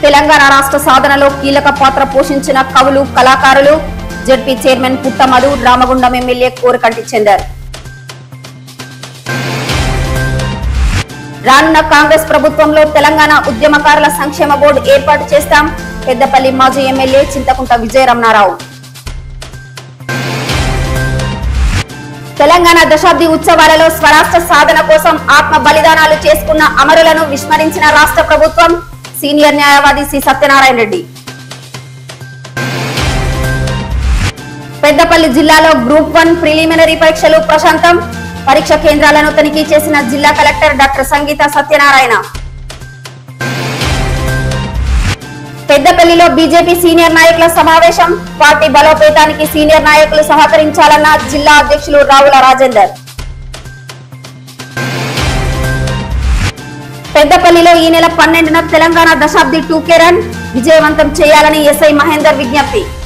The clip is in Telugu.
తెలంగాణ రాష్ట్ర సాధనలో కీలక పాత్ర పోషించిన కవులు కళాకారులు ZP chairman Putta Madhu Ramagundam MLA Korakanti చెందారు రానున్న కాంగ్రెస్ ప్రభుత్వంలో తెలంగాణ ఉద్యమకారుల సంక్షేమ బోర్డు ఏర్పాటు చేస్తాం పెద్దపల్లి మాజీ ఎమ్మెల్యే చింతకుంట విజయరమణారావు తెలంగాణ దశాబ్ది ఉత్సవాలలో స్వరాష్ట్ర సాధన కోసం ఆత్మ బలిదానాలు చేసుకున్న అమరులను విస్మరించిన రాష్ట్ర ప్రభుత్వం సీనియర్ న్యాయవాది సి సత్యనారాయణ రెడ్డి పెద్దపల్లి జిల్లాలో గ్రూప్ వన్ ప్రిలిమినరీ పరీక్షలు ప్రశాంతం పరీక్ష కేంద్రాలను తనిఖీ చేసిన జిల్లా కలెక్టర్ డాక్టర్ సంగీత సత్యనారాయణ పెద్దపల్లిలో బీజేపీ సీనియర్ నాయకుల సమావేశం పార్టీ బలోపేతానికి సీనియర్ నాయకులు సహకరించాలన్న జిల్లా అధ్యక్షులు రావుల రాజేందర్ పెద్దపల్లిలో ఈ నెల పన్నెండున తెలంగాణ దశాబ్ది టూకే రన్ విజయవంతం చేయాలని ఎస్ఐ మహేందర్ విజ్ఞప్తి